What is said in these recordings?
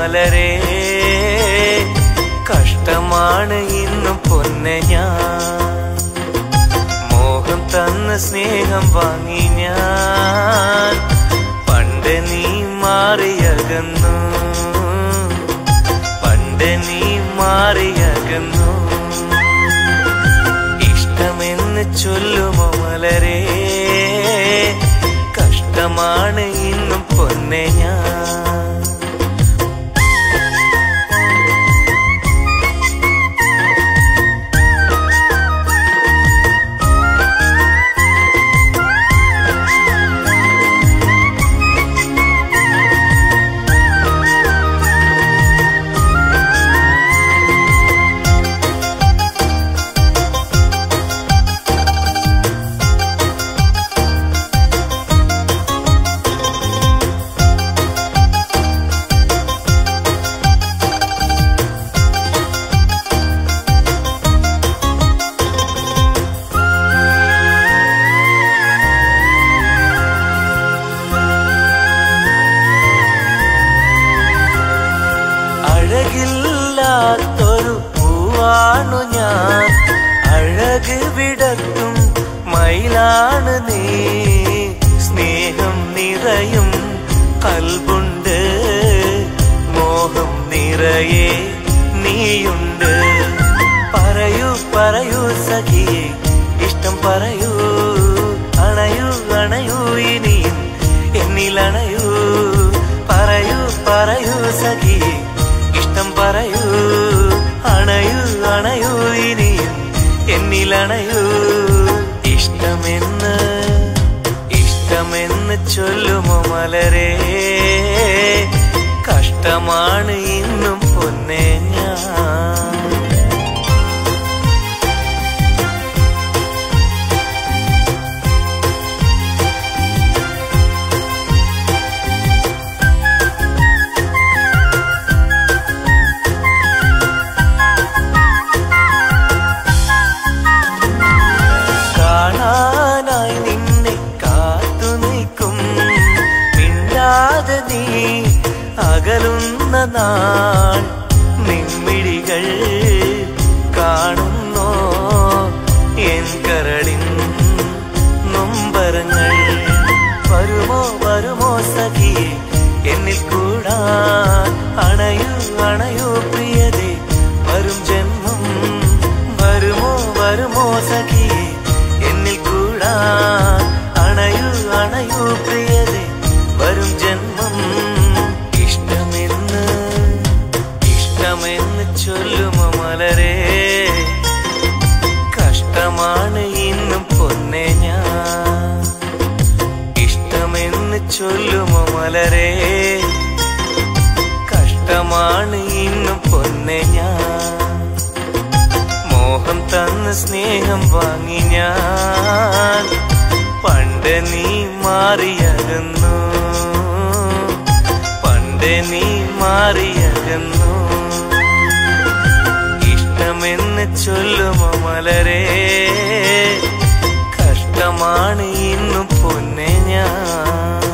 മലരേ കഷ്ടമാണ് ഇന്നും പൊന്നെ ഞാൻ മോഹം തന്ന സ്നേഹം വാങ്ങി ഞാൻ പണ്ട് നീ മാറിയകന്നു പണ്ട് നീ മാറിയകന്നു ഇഷ്ടമെന്ന് ചൊല്ലുമോ മലരേ കഷ്ടമാണ് ഇന്നും പൊന്നെ ഞാൻ അഴകില്ലാത്തൊരു പൂവാണു ഞാൻ അഴക് വിടർത്തും മയിലാണ് നീ സ്നേഹം നിറയും കൽബുണ്ട് മോഹം നിറയെ നീയുണ്ട് പറയൂ പറയൂ സഖിയെ ഇഷ്ടം പറയൂ അണയൂ അണയൂ ഇനിയും എന്നിലണയൂ പറയൂ പറയൂ സഖിയെ ഇഷ്ടം പറയൂ അണയൂ അണയൂ ഇനിയും എന്നിലണയൂ ഇഷ്ടമെന്ന് ഇഷ്ടമെന്ന് ചൊല്ലുമോ മലരേ കഷ്ടമാണ് ഇന്നും പൊന്നെ ഞാൻ കാണാനായി നിന്നെ കാത്തു നിൽക്കും മിണ്ടാതെ നീ അകലുന്ന നാൾ നിമ്മിഴികൾ കാണുന്നോ എൻ കരളിൻ നൊമ്പരങ്ങൾ വരുമോ വരുമോ സഖിയെ എന്നിൽ കൂടാൻ അണയൂ അണയൂ പ്രിയതേ വരും ജന്മം വരുമോ വരുമോ സഖിയെ എന്നിൽ കൂടാൻ അണയൂ അണയൂ പ്രിയതേ വരും ജന്മം ഇഷ്ടമെന്ന് ഇഷ്ടമെന്ന് ചൊല്ലുമോ മലരേ കഷ്ടമാണ് ഇന്നും പൊന്നെ ഞാൻ ഇഷ്ടമെന്ന് ചൊല്ലുമോ മലരേ കഷ്ടമാണ് ഇന്നും പൊന്നെ ഞാൻ മോഹം തന്ന സ്നേഹം വാങ്ങി ഞാൻ പണ്ട് നീ മാറിയകന്നു പണ്ട് നീ മാറിയകന്നു ഇഷ്ടമെന്ന് ചൊല്ലുമോ മലരേ കഷ്ടമാണ് ഇന്നും പൊന്നെ ഞാൻ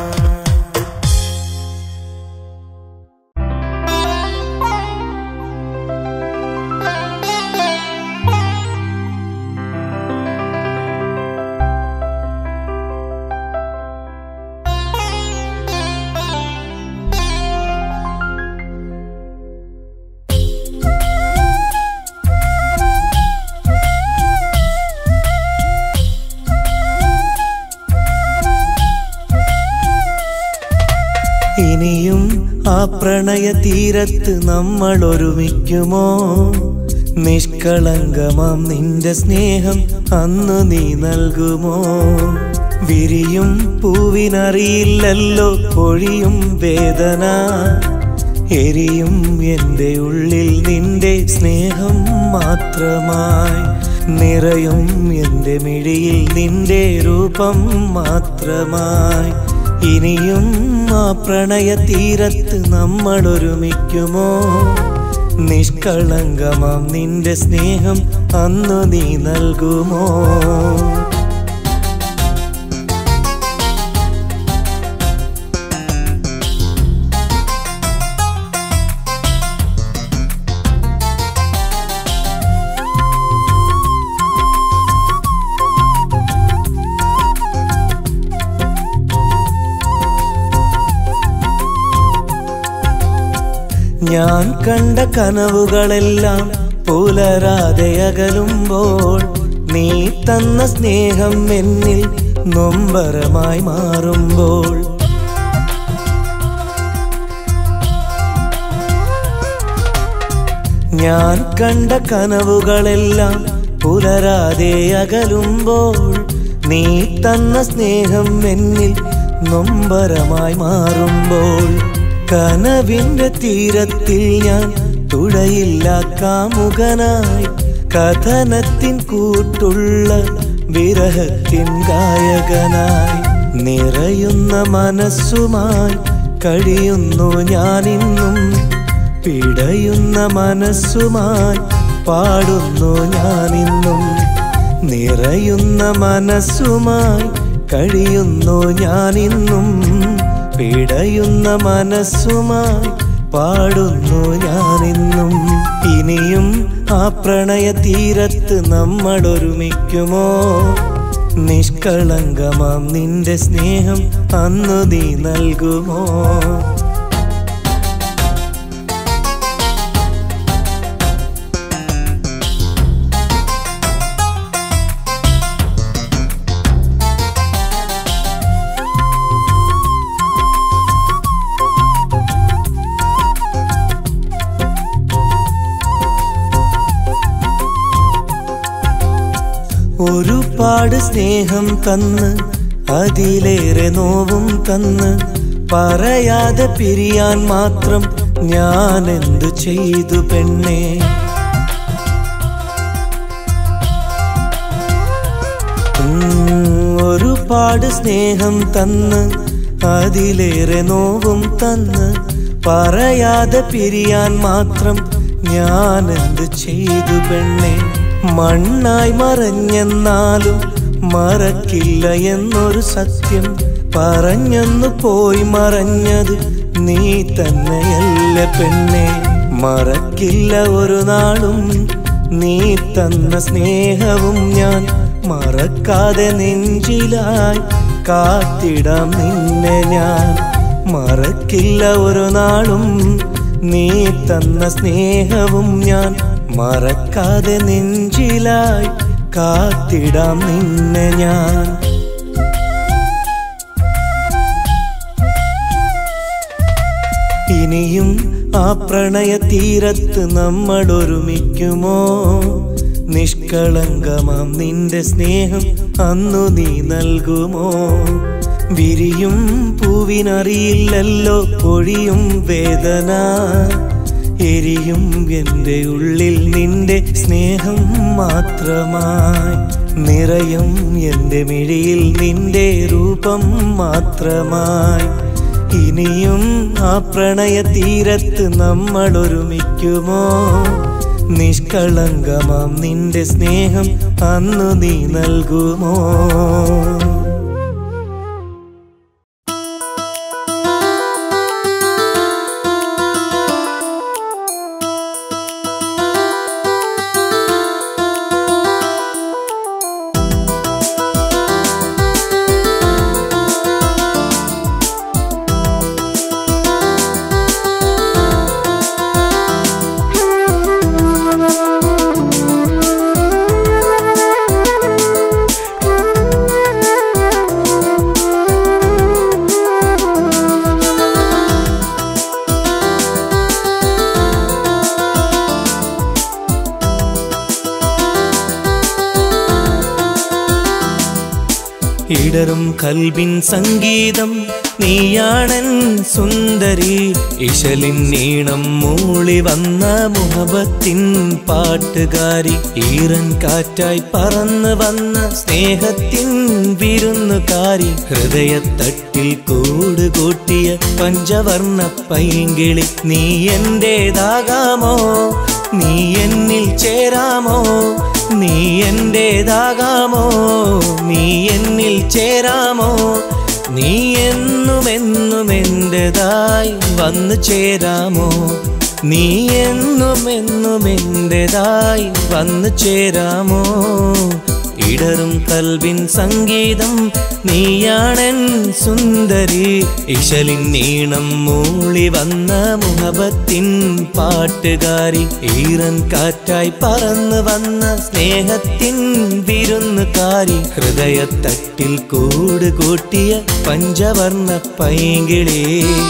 ഇനിയും ആ പ്രണയ തീരത്ത് നമ്മൾ ഒരുമിക്കുമോ നിഷ്കളങ്കമാം നിന്റെ സ്നേഹം അന്നു നീ നൽകുമോ വിരിയും പൂവിനറിയില്ലല്ലോ പൊഴിയും വേദന എരിയും എൻ്റെ ഉള്ളിൽ നിന്റെ സ്നേഹം മാത്രമായി നിറയും എൻ്റെ മിഴിയിൽ നിന്റെ രൂപം മാത്രമായി ഇനിയും ആ പ്രണയ തീരത്ത് നമ്മൾ ഒരുമിക്കുമോ നിഷ്കളങ്കമാം നിന്റെ സ്നേഹം അന്നു നീ നൽകുമോ ഞാൻ കണ്ട കനവുകളെല്ലാം പുലരാതെ അകലുമ്പോൾ നീ തന്ന സ്നേഹം എന്നിൽ നൊമ്പരമായി മാറുമ്പോൾ ഞാൻ കണ്ട കനവുകളെല്ലാം പുലരാതെ അകലുമ്പോൾ നീ തന്ന സ്നേഹം എന്നിൽ നൊമ്പരമായി മാറുമ്പോൾ കനവിന്റെ തീരത്തിൽ ഞാൻ തുഴയില്ല കാമുകനായി കഥനത്തിൻ കൂട്ടുള്ള വിരഹത്തിൻ ഗായകനായി നിറയുന്ന മനസ്സുമായി കഴിയുന്നു ഞാനിന്നും പിടയുന്ന മനസ്സുമായി പാടുന്നു ഞാനിന്നും നിറയുന്ന മനസ്സുമായി കഴിയുന്നു ഞാനിന്നും പിടയുന്ന മനസ്സുമായി പാടുന്നു ഞാനിന്നും ഇനിയും ആ പ്രണയ തീരത്ത് നമ്മൾ ഒരുമിക്കുമോ നിഷ്കളങ്കമാം നിന്റെ സ്നേഹം അന്നു നീ നൽകുമോ ഒരുപാട് സ്നേഹം തന്ന് അതിലേറെ നോവും തന്ന് പറയാതെ പിരിയാൻ മാത്രം ഞാൻ എന്തു ചെയ്തു പെണ്ണേ ഉം, ഒരുപാട് സ്നേഹം തന്ന് അതിലേറെ നോവും തന്ന് പറയാതെ പിരിയാൻ മാത്രം ഞാൻ എന്ത് ചെയ്തു പെണ്ണെ മണ്ണായി മറഞ്ഞെന്നാലും മറക്കില്ല എന്നൊരു സത്യം പറഞ്ഞെന്നു പോയി മറഞ്ഞത് നീ തന്നെയല്ല പെണ്ണെ മറക്കില്ല ഒരു നാളും നീ തന്ന സ്നേഹവും ഞാൻ മറക്കാതെ നെഞ്ചിലായി കാത്തിടാം നിന്നെ ഞാൻ മറക്കില്ല ഒരു നാളും നീ തന്ന സ്നേഹവും ഞാൻ മറക്കാതെ നെഞ്ചിലായി കാത്തിടാം നിന്നെ ഞാൻ ഇനിയും ആ പ്രണയ തീരത്ത് നമ്മൾ ഒരുമിക്കുമോ നിഷ്കളങ്കമാം നിന്റെ സ്നേഹം അന്നു നീ നൽകുമോ വിരിയും പൂവിനറിയില്ലല്ലോ പൊഴിയും വേദന എരിയും എൻ്റെ ഉള്ളിൽ നിന്റെ സ്നേഹം മാത്രമായി നിറയും എൻ്റെ മിഴിയിൽ നിന്റെ രൂപം മാത്രമായി ഇനിയും ആ പ്രണയ തീരത്ത് നമ്മൾ ഒരുമിക്കുമോ നിഷ്കളങ്കമാം നിന്റെ സ്നേഹം അന്നു നീ നൽകുമോ ഇടറും കൽവിൻ സംഗീതം നീയാണൻ സുന്ദരി ഇശലിൻ നീണം മൂളി വന്ന മുഹബത്തിൻ പാട്ടുകാരി ഈറൻ കാറ്റായി പറന്നു വന്ന സ്നേഹത്തിൻ വിരുന്നുകാരി ഹൃദയത്തട്ടിൽ കൂടുകൂട്ടിയ പഞ്ചവർണ്ണ പൈങ്കിളി നീ എന്റേതാകാമോ നീ എന്നിൽ ചേരാമോ നീ എന്റേതാകാമോ നീ എന്നിൽ ചേരാമോ നീ എന്നും എന്നും എന്റേതായി വന്നു ചേരാമോ നീ എന്നും എന്നും എന്റേതായി വന്നു ചേരാമോ ഇടറും കൽവിൻ സംഗീതം നീയാണൻ സുന്ദരി ഇശലിൻ നീണം മൂളി വന്ന മുഹബത്തിൻ പാട്ടുകാരി ഈറൻ കാറ്റായി പറന്നു വന്ന സ്നേഹത്തിൻ വിരുന്നുകാരി ഹൃദയത്തട്ടിൽ കൂട് കൂട്ടിയ പഞ്ചവർണ്ണ പൈങ്കിളേ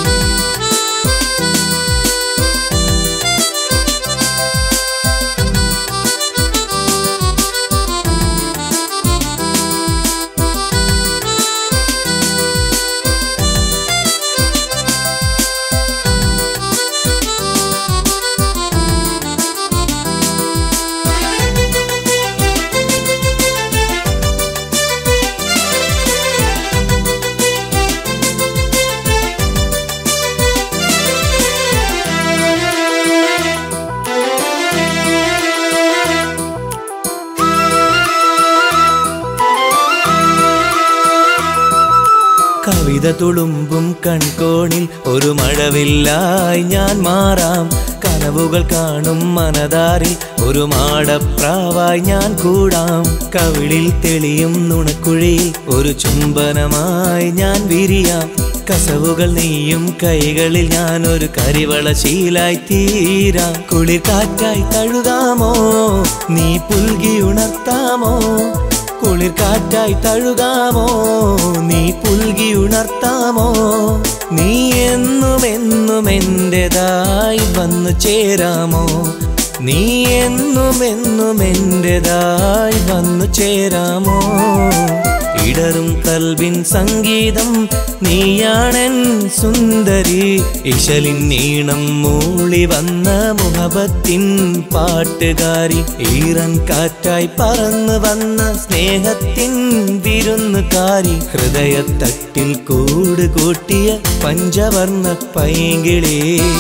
കവിത തുളുമ്പും കൺകോണിൽ ഒരു മഴവില്ലായി ഞാൻ മാറാം കനവുകൾ കാണും മനതാരിൽ ഒരു മാടപ്രാവായി ഞാൻ കൂടാം കവിളിൽ തെളിയും നുണക്കുഴിയിൽ ഒരു ചുംബനമായി ഞാൻ വിരിയാം കസവുകൾ നെയ്യും കൈകളിൽ ഞാൻ ഒരു കരിവള ശീലായി തീരാം കുളിർ കാറ്റായി തഴുകാമോ നീ പുൽകി ഉണർത്താമോ കുളിർ കാറ്റായി തഴുകാമോ നീ പുൽകി ഉണർത്താമോ നീ എന്നും എന്നും എൻ്റെതായി വന്നു ചേരാമോ നീ എന്നും എന്നും എൻ്റെതായി വന്നു ചേരാമോ ഇടറും കൽവിൻ സംഗീതം നീയാണൻ സുന്ദരി ഇശലിൻ നീണം മൂളി വന്ന മുഹബത്തിൻ പാട്ടുകാരി ഈറൻ കാറ്റായി പറന്നു വന്ന സ്നേഹത്തിൻ വിരുന്നുകാരി ഹൃദയത്തട്ടിൽ കൂട് കൂട്ടിയ പഞ്ചവർണ്ണ പൈങ്കിളേ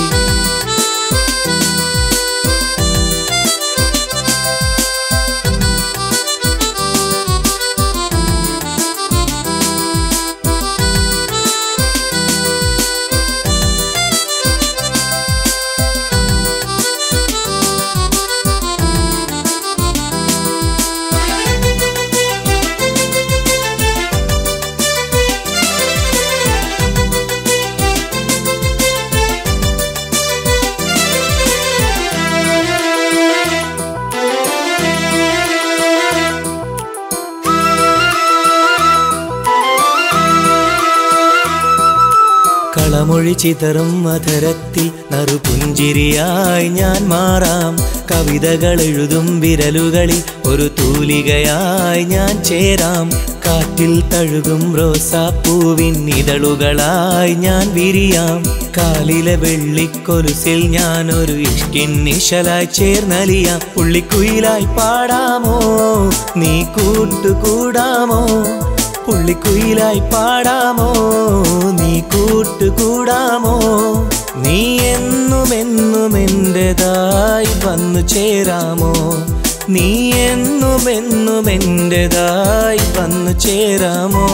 കളമൊഴി ചിതറും മധുരത്തിൽ നറുപുഞ്ചിരിയായി ഞാൻ മാറാം കവിതകൾ എഴുതും വിരലുകളിൽ ഒരു തൂലികയായി ഞാൻ ചേരാം കാറ്റിൽ തഴുകും റോസാപ്പൂവിൻ ഇതളുകളായി ഞാൻ വിരിയാം കാലിലെ വെള്ളിക്കൊലുസിൽ ഞാൻ ഒരു ഇഷ്കിൻ നിശലായി ചേർന്നലിയാം പുള്ളിക്കുയിലായി പാടാമോ നീ കൂട്ടുകൂടാമോ പുള്ളിക്കുയിലായി പാടാമോ നീ കൂട്ടുകൂടാമോ നീ എന്നും എന്നും എൻ്റെതായി വന്നു ചേരാമോ നീ എന്നും എന്നും എൻ്റെതായി വന്നു ചേരാമോ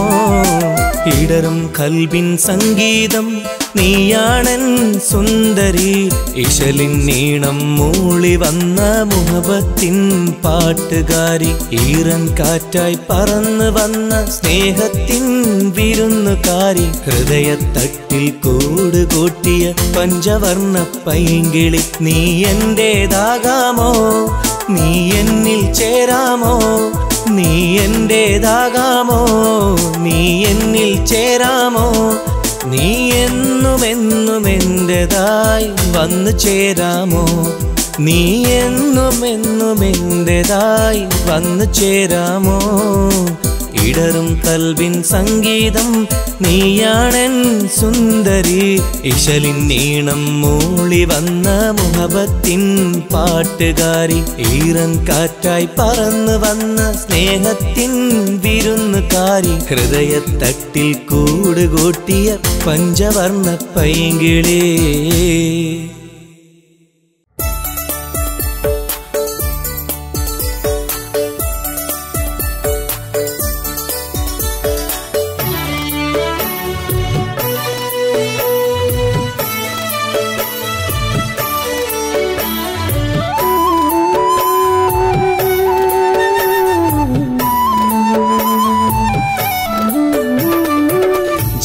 ഇടറും കൽബിൻ സംഗീതം നീയാണൻ സുന്ദരി ഇശലിൻ നീണം മൂളി വന്ന മുഹബത്തിൻ പാട്ടുകാരി ഈറൻ കാറ്റായി പറന്നു വന്ന സ്നേഹത്തിൻ വിരുന്നുകാരി ഹൃദയത്തട്ടിൽ കൂട് കൂട്ടിയ പഞ്ചവർണ്ണ പൈങ്കിളി നീ എന്റേതാകാമോ നീ എന്നിൽ ചേരാമോ നീ എന്റേതാകാമോ നീ എന്നിൽ ചേരാമോ നീ എന്നും എന്നും എൻ്റെതായി വന്നു ചേരാമോ നീ എന്നും എന്നും എൻ്റെതായി വന്നു ചേരാമോ ഇടറും കൽവിൻ സംഗീതം നീയാണൻ സുന്ദരി ഇശലിൻ നീണം മൂളി വന്ന മുഹബത്തിൻ പാട്ടുകാരി ഈറൻ കാറ്റായി പറന്നു വന്ന സ്നേഹത്തിൻ വിരുന്നുകാരി ഹൃദയത്തട്ടിൽ കൂട് കൂട്ടിയ പഞ്ചവർണ്ണ പൈങ്കിളേ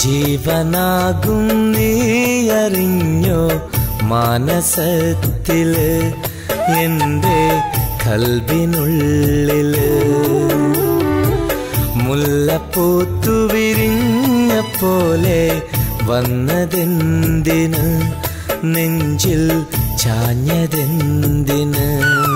ജീവനാകും നീ അറിഞ്ഞോ മാനസത്തില് എൻ്റെ കൽബിനുള്ളില് മുല്ലപ്പൂത്തു വിരിഞ്ഞ പോലെ വന്നതെന്തിന് നെഞ്ചിൽ ചാഞ്ഞതെന്തിന്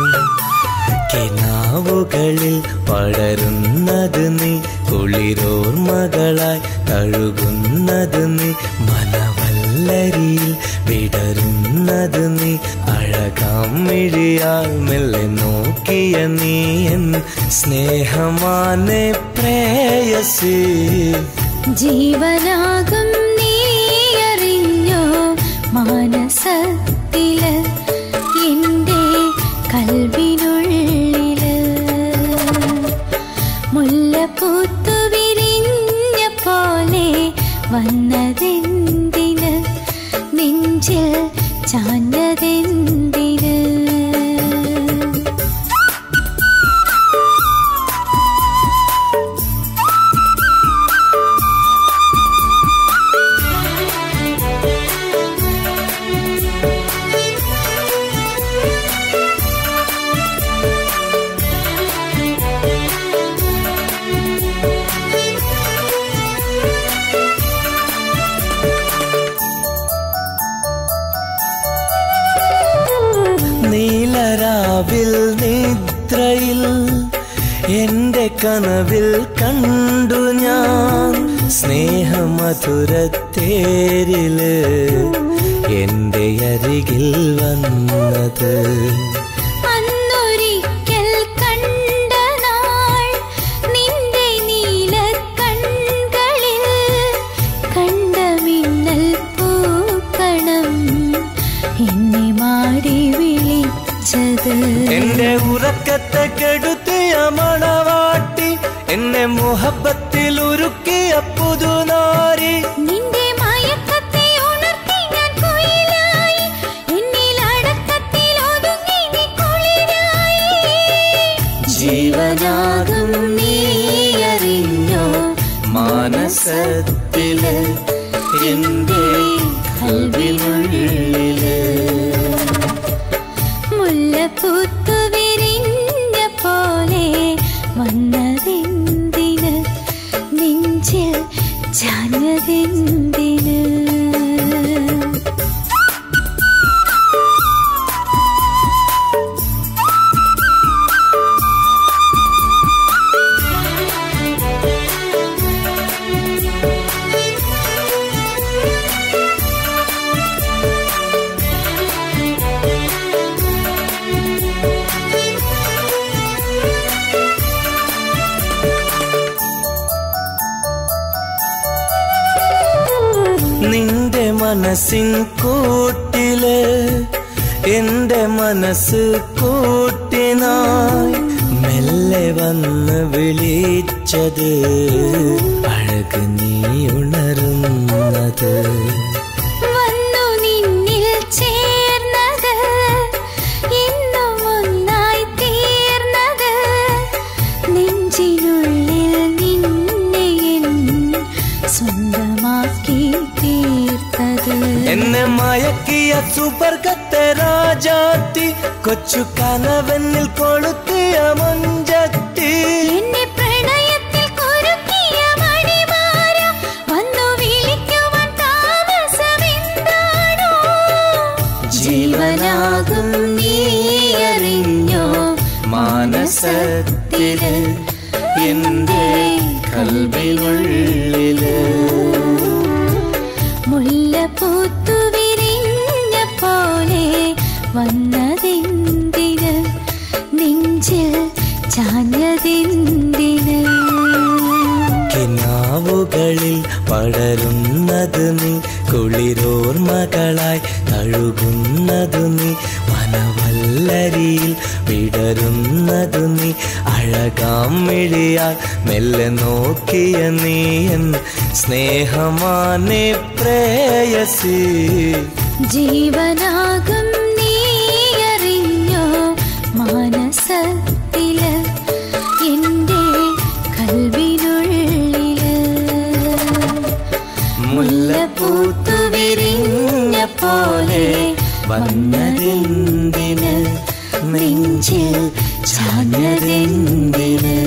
കിനാവുകളിൽ പടരുന്നത് നീ കുളിരോർമകളായി തഴുകുന്നത് നീ മനവല്ലരിയിൽ വിടരുന്നത് നീ അഴകാം മിഴിയാൽ മെല്ലെ നോക്കിയ നീ എൻ സ്നേഹമാനെ പ്രേയസി ജീവനാകും നീ അറിഞ്ഞോ മാനസത്തില് എന്റെ കൽവിനുള്ളില് മുല്ലപ്പൂത്തു വിരിഞ്ഞ പോലെ വന്നതെന്തിന് നെഞ്ചിൽ ചാഞ്ഞതെന്തിന് നീലരാവിൽ നിദ്രയിൽ എന്റെ കനവിൽ കണ്ടു ഞാൻ സ്നേഹമധുരത്തേരില് എന്റെ അരികിൽ വന്നത് അന്നൊരിക്കൽ കണ്ട നാൾ നിന്റെ നീലക്കൺകളിൽ കണ്ട മിന്നൽ പൂക്കണം എന്നെ മാടി വിളിച്ചത് എന്റെ ഉറക്കത്തെ കെടുത്തിയ മണവാട്ടി എന്നെ മുഹബത്തിൽ ഉരുക്കിയ പുതുനാരി നിന്റെ മയക്കത്തെ ഉണർത്തി ഞാൻ കുയിലായി എന്നിൽ അടക്കത്തിൽ ഒതുങ്ങി നീ കുളിരായി ജീവനാകും നീ അറിഞ്ഞോ മാനസത്തില് എന്റെ കൽവിനുള്ളില് മുല്ലപ്പൂത്തു വിരിഞ്ഞ പോലെ വന്നതെന്തിന് നെഞ്ചിൽ ചാഞ്ഞതെന്തിന് നിന്റെ മനസ്സിൻ കൂട്ടില് എന്റെ മനസ്സ് കൂട്ടിനായി മെല്ലെ വന്ന് വിളിച്ചത് അഴക് നീ ഉണരുന്നത് വന്നു നിന്നിൽ ചേർന്നത് ഇന്നും ഒന്നായി തീർന്നത് നെഞ്ചിനുള്ളിൽ നിന്നെ എൻ സ്വന്തമാക്കി തീർത്തത് എന്നെ മയക്കിയ സുവർഗത്തെ രാജാത്തി കൊച്ചു കനവെന്നിൽ കൊളുത്തിയ മഞ്ചത്തി എന്നെ പ്രണയത്തിൽ കുരുക്കിയ മണിമാര വന്നു വിളിക്കുവാൻ താമസമെന്താണോ ജീവനാകും നീ അറിഞ്ഞോ മാനസത്തില് എന്റെ കൽവിനുള്ളില് മുല്ലപ്പൂത്തു വിരിഞ്ഞ പോലെ വന്നതെന്തിന് നെഞ്ചിൽ ചാഞ്ഞതെന്തിന് കിനാവുകളിൽ പടരുന്നത് നീ കുളിരോർമകളായി തഴുകുന്നത് നീ മനവല്ലരിയിൽ വിടരുന്നത് നീ അഴകാം മിഴിയാൽ മെല്ലെ നോക്കിയ നീ എൻ സ്നേഹമാനെ പ്രേയസി ജീവനാകും നീ അറിഞ്ഞോ മാനസത്തില് എന്റെ കൽവിനുള്ളില് പൂത്തു വിരിഞ്ഞ പോലെ വന്നതെന്തിന് നെഞ്ചിൽ ചാഞ്ഞതെന്തിന്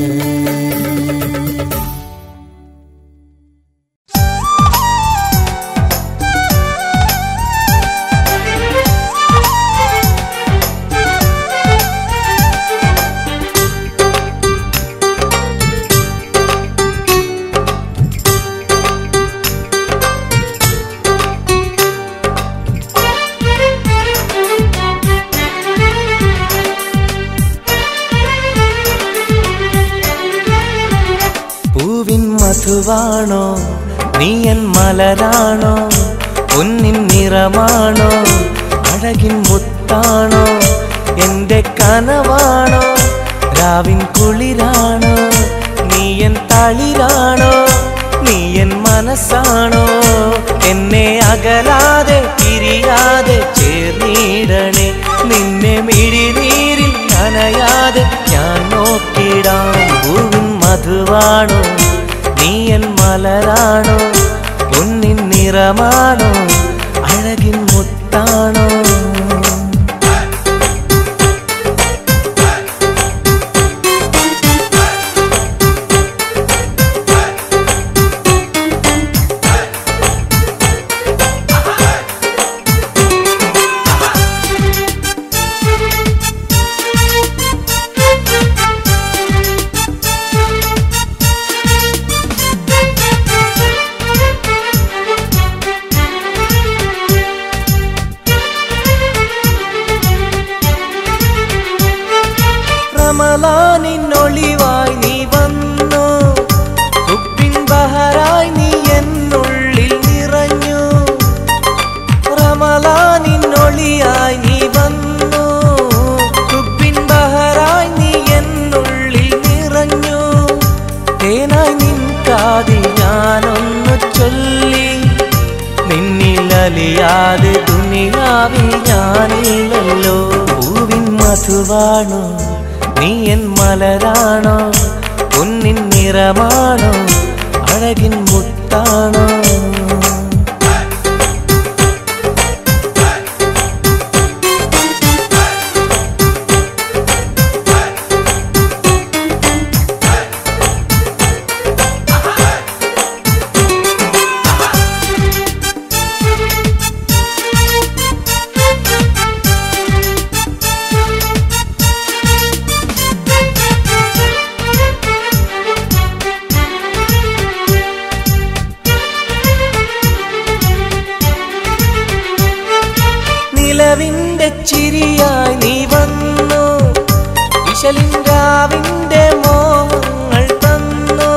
പൂവിൻ മധുവാണോ നീയൻ മലരാണോ പൊന്നിൻ നിറമാണോ അഴകിൻ മുത്താണോ എന്റെ കനവാണോ രാവിൻ കുളിരാണോ നീയൻ തളിരാണോ നീയൻ മനസ്സാണോ എന്നെ അകലാതെ പിരിയാതെ ചേർന്നിടണേ നിന്നെ മിഴിനീരിൽ നനയാതെ ഞാൻ നോക്കിടാം പൂവിൻ മധുവാണോ നീയൻ മലരാണോ പൊന്നിൻ നിറമാണോ അഴകിൻ മുത്താണോ റമലാനിന്നൊളിവായി നീ വന്നു ഉപ്പിൻ ബഹറായി നീ എന്നുള്ളിൽ നിറഞ്ഞു റമലാനിന്നൊളിയായി നീ വന്നു ഉപ്പിൻ ബഹറായി നീ എന്നുള്ളിൽ നിറഞ്ഞു തേനായി നിൻ കാതിൽ ഞാനൊന്നു ചൊല്ലി നിന്നിലലിയാതെ ദുനിയാവിൽ ഞാനില്ലല്ലോ പൂവിൻ മധുവാണോ നീ എൻ മലരാണോ പൊന്നിൻ നിറമാണോ അഴകിൻ മുത്താണോ നിലവിന്റെ ചിരിയായി നീ വന്നു വിശലിൻകാവിന്റെ മോഹങ്ങൾ തന്നു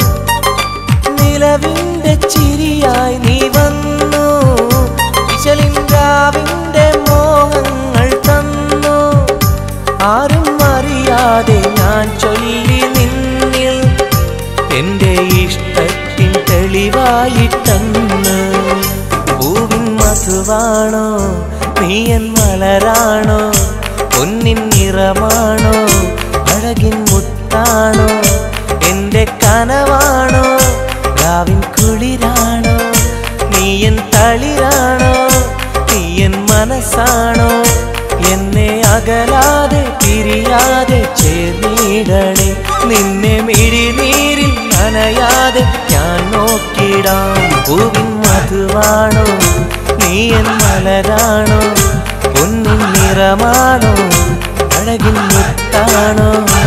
നിലവിന്റെ ചിരിയായി നീ വന്നു വിശലിൻകാവിന്റെ മോഹങ്ങൾ തന്നു ആരും അറിയാതെ ഞാൻ ചൊല്ലി നിന്നിൽ എന്റെ ഇഷ്ടത്തിൻ തെളിവായിട്ടന്ന് പൂവിൻ മധുവാണോ നീയൻ മലരാണോ പൊന്നിൻ നിറമാണോ അഴകിൻ മുത്താണോ എന്റെ കനവാണോ രാവിൻ കുളിരാണോ നീയൻ തളിരാണോ നീയൻ മനസ്സാണോ എന്നെ അകലാതെ പിരിയാതെ ചേർന്നിടണേ നിന്നെ മിഴിനീരിൽ നനയാതെ ഞാൻ നോക്കിടാം പൂവിൻ മധുവാണോ നീ എൻ മലരാണോ പൊന്നിൻ നിറമാണോ അഴകിൻ മുത്താണോ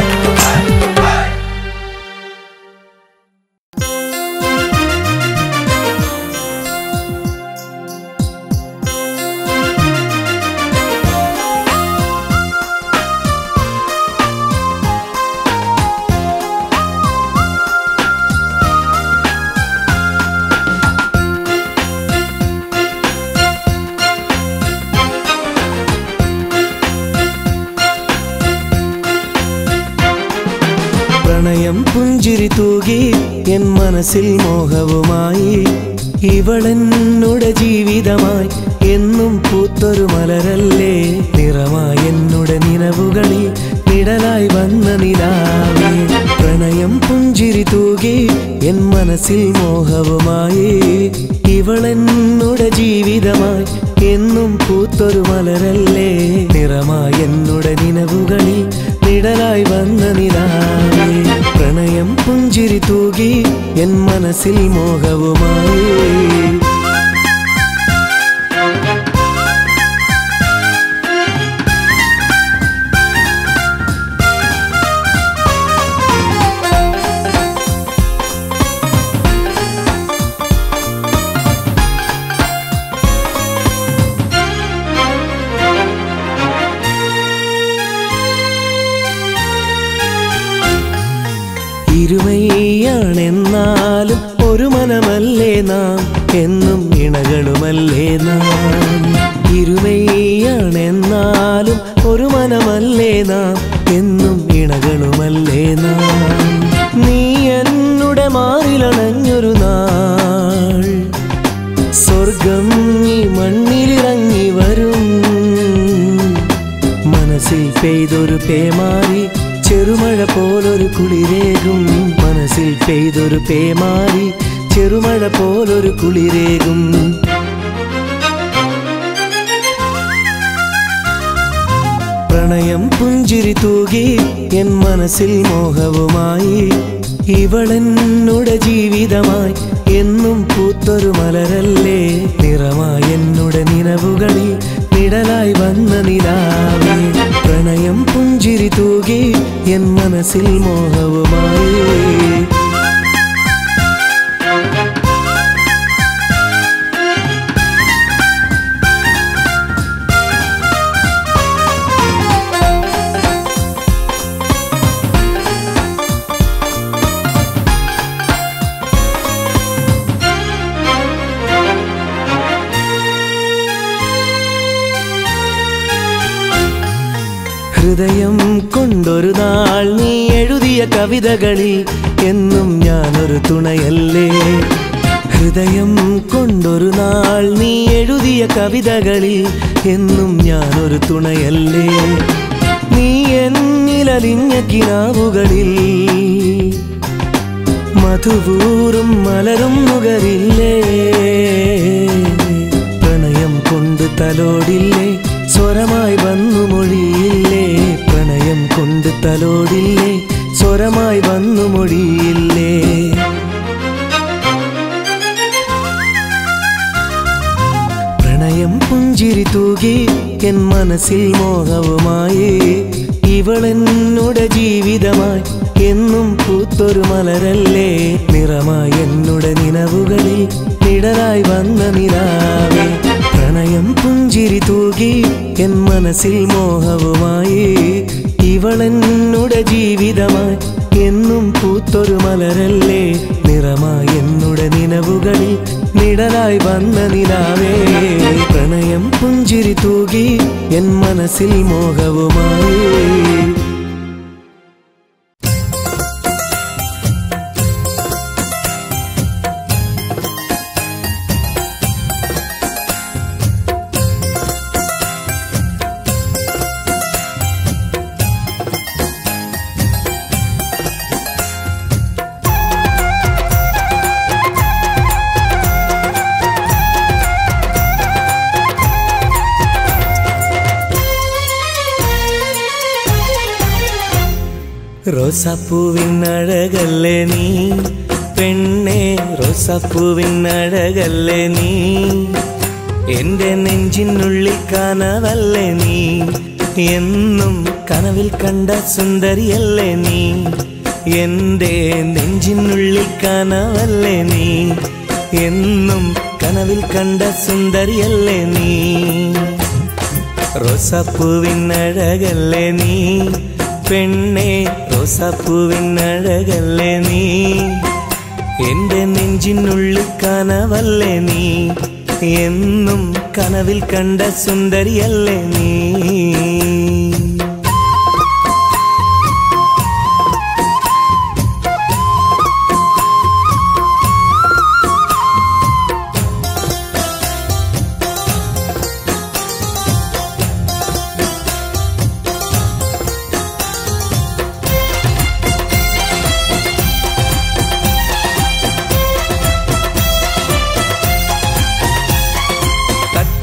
പ്രണയം പുഞ്ചിരി തൂകി എൻ മനസ്സിൽ മോഹവുമായി ഇവളെന്നുടെ ജീവിതമായി എന്നും പൂത്തൊരു മലരല്ലേ നിറമായി എന്നുടെ നിലവുകളിൽ നിഴലായി വന്ന നിലാവേ പ്രണയം പുഞ്ചിരി തൂകി എൻ മനസ്സിൽ മോഹവുമായി ഇവളെന്നുടെ ജീവിതമായി എന്നും പൂത്തൊരു മലരല്ലേ നിറമായി എന്നുടെ നിലവുകളിൽ നിഴലായി വന്ന നിലാവേ പ്രണയം പുഞ്ചിരി തൂകി എൻ മനസ്സിൽ മോഹവുമായി ഇരുമയാണെന്നാലും ഒരു മനമല്ലേ നാം എന്നും ഇണകളുമല്ലേ നാം ഇരുമയാണെന്നാലും ഒരു മനമല്ലേ നാം എന്നും ഇണകളുമല്ലേ നാം നീ എന്നുടെ മാറിലണഞ്ഞൊരു നാൾ സ്വർഗം ഈ മണ്ണിലിറങ്ങി വരും മനസ്സിൽ പെയ്തൊരു പേമാരി ചെറുമഴ പോലൊരു കുളിരേകും മനസ്സിൽ പെയ്തൊരു പേമാരി ചെറുമഴ പോലൊരു കുളിരേകും പ്രണയം പുഞ്ചിരി തൂകി എൻ മനസ്സിൽ മോഹവുമായി ഇവളെന്നുടെ ജീവിതമായി എന്നും പൂത്തൊരു മലരല്ലേ നിറമായി എന്നുടെ നിലവുകളിൽ നിഴലായി വന്ന നിലാവേ പ്രണയം പുഞ്ചിരി തൂകി എൻ മനസ്സിൽ മോഹവുമായി ഹൃദയം കൊണ്ടൊരു നാൾ നീ എഴുതിയ കവിതകളിൽ എന്നും ഞാനൊരു തുണയല്ലേ ഹൃദയം കൊണ്ടൊരു നാൾ നീ എഴുതിയ കവിതകളിൽ എന്നും ഞാനൊരു തുണയല്ലേ നീ എന്നിലലിഞ്ഞ കിനാവുകളിൽ മധുവൂറും മലരും നുകരില്ലേ പ്രണയം കൊണ്ട് തലോടില്ലേ സ്വരമായി വന്നു മൊഴിയില്ലേ പ്രണയം കൊണ്ട് തലോടില്ലേ സ്വരമായി വന്നു മൊഴിയില്ലേ പ്രണയം പുഞ്ചിരി തൂകി എൻ മനസ്സിൽ മോഹവുമായി ഇവളെന്നുടെ ജീവിതമായി എന്നും പൂത്തൊരു മലരല്ലേ നിറമായി എന്നുടെ നിലവുകളിൽ നിഴലായി വന്ന നിലാവേ പ്രണയം പുഞ്ചിരി തൂകി എൻ മനസ്സിൽ മോഹവുമായി ഇവളെന്നുടെ ജീവിതമായി എന്നും പൂത്തൊരു മലരല്ലേ നിറമായി എന്നുടെ നിലവുകളിൽ നിഴലായി വന്ന നിലാവേ പ്രണയം പുഞ്ചിരി തൂകി എൻ മനസ്സിൽ മോഹവുമായി റോസാപ്പൂവിനഴകല്ലേ നീ പെണ്ണെ റോസാപ്പൂവിനഴകല്ലേ നീ എന്റെ നെഞ്ചിനുള്ളിൽ കനവല്ലേ നീ എന്നും കനവിൽ കണ്ട സുന്ദരിയല്ലേ നീ എന്റെ നെഞ്ചിനുള്ളിൽ കനവല്ലേ നീ എന്നും കനവിൽ കണ്ട സുന്ദരിയല്ലേ നീ റോസാപ്പൂവിനഴകല്ലേ നീ പെണ്ണെ റോസാപ്പൂവിനഴകല്ലേ നീ എന്റെ നെഞ്ചിനുള്ളിൽ കനവല്ലേ നീ എന്നും കനവിൽ കണ്ട സുന്ദരിയല്ലേ നീ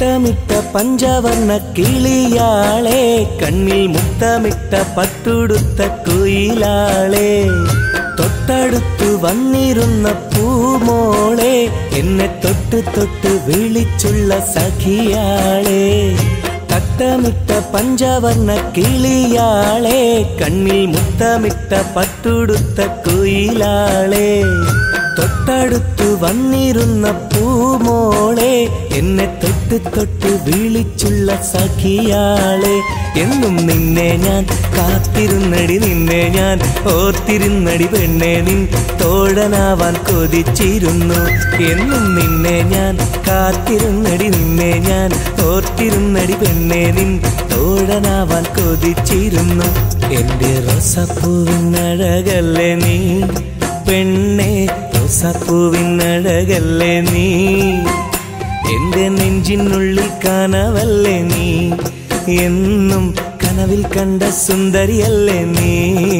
തട്ടമിട്ട പഞ്ചവർണ്ണ കിളിയാളെ കണ്ണിൽ മുത്തമിട്ട പട്ടുടുത്ത കുയിലാളെ തൊട്ടടുത്തു വന്നിരുന്ന പൂമോളെ എന്നെ തൊട്ട് തൊട്ട് വിളിച്ചുള്ള സഖിയാളെ തട്ടമിട്ട പഞ്ചവർണ്ണ കിളിയാളെ കണ്ണിൽ മുത്തമിട്ട പട്ടുടുത്ത കുയിലാളെ തൊട്ടടുത്തു വന്നിരുന്ന പൂമോളെ എന്നെ തൊട്ട് തൊട്ട് വിളിച്ചുള്ള സഖിയാളെ എന്നും നിന്നെ ഞാൻ കാത്തിരുന്നടി നിന്നെ ഞാൻ ഓർത്തിരുന്നടി പെണ്ണെ നിൻ തോഴനാവാൻ കൊതിച്ചിരുന്നു എന്നും നിന്നെ ഞാൻ കാത്തിരുന്നടി നിന്നെ ഞാൻ ഓർത്തിരുന്നടി പെണ്ണെ നിൻ തോഴനാവാൻ കൊതിച്ചിരുന്നു എന്റെ റോസപ്പൂവിനഴകല്ലേ നീ പെണ്ണെ റോസപ്പൂവിനഴകല്ലേ നീ എന്റെ നെഞ്ചിനുള്ളിൽ കനവല്ലേ നീ എന്നും കനവിൽ കണ്ട സുന്ദരിയല്ലേ നീ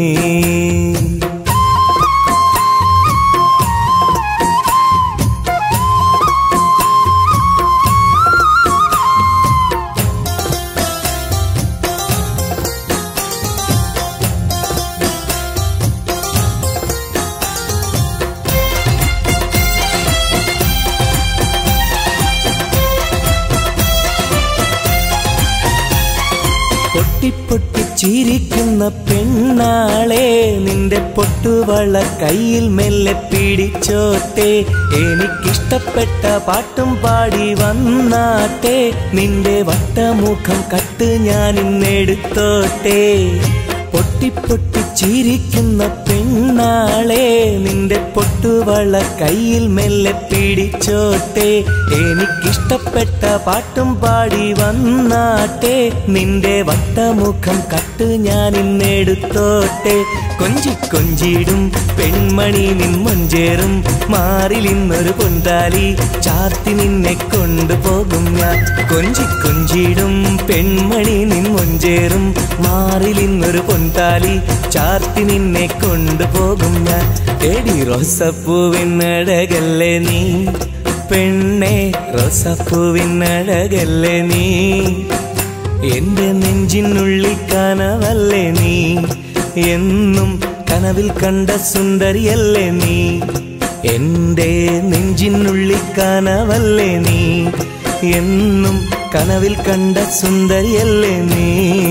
പൊട്ടിപ്പൊട്ടി ചിരിക്കുന്ന പെണ്ണാളെ നിന്റെ പൊട്ടുവള കയ്യിൽ മെല്ലെ പിടിച്ചോട്ടെ എനിക്കിഷ്ടപ്പെട്ട പാട്ടും പാടി വന്നാട്ടെ നിന്റെ വട്ടമുഖം കട്ട് ഞാൻ ഇന്നെടുത്തോട്ടെ പൊട്ടിപ്പൊട്ടി ചിരിക്കുന്ന പെണ്ണാളെ നിന്റെ പൊട്ടുവള കയ്യിൽ മെല്ലെ പിടിച്ചോട്ടെ എനിക്കിഷ്ടപ്പെട്ട പാട്ടും പാടി വന്നാട്ടെ നിന്റെ വട്ടമുഖം കട്ട് ഞാൻ ഇന്നെടുത്തോട്ടെ കൊഞ്ചി കൊഞ്ചിടും പെൺമണി നിൻ മൊഞ്ചേറും മാറിൽ ഇന്നൊരു പൊന്താലി ചാർത്തി നിന്നെ കൊണ്ടുപോകും ഞാൻ കൊഞ്ചി കൊഞ്ചിടും പെൺമണി നിൻ മൊഞ്ചേറും മാറിൽ ഇന്നൊരു പൊന്താലി ചാർത്തി നിന്നെ കൊണ്ടുപോകും ഞാൻ എടി റോസപ്പൂവിനഴകല്ലേ നീ പെണ്ണെ റോസപ്പൂവിനഴകല്ലേ നീ എന്റെ നെഞ്ചിനുള്ളിൽ കനവല്ലേ നീ എന്നും കനവിൽ കണ്ട സുന്ദരിയല്ലേ നീ എന്റെ നെഞ്ചിനുള്ളിൽ കനവല്ലേ നീ എന്നും കനവിൽ കണ്ട സുന്ദരിയല്ലേ നീ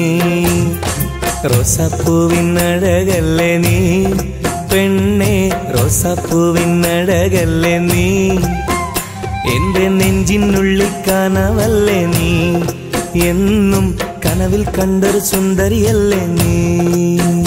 റോസാപ്പൂവിനഴകല്ലേ നീ പെണ്ണെ റോസാപ്പൂവിനഴകല്ലേ നീ എന്റെ നെഞ്ചിനുള്ളിൽ കനവല്ലേ നീ എന്നും കനവിൽ കണ്ടൊരു സുന്ദരിയല്ലേ നീ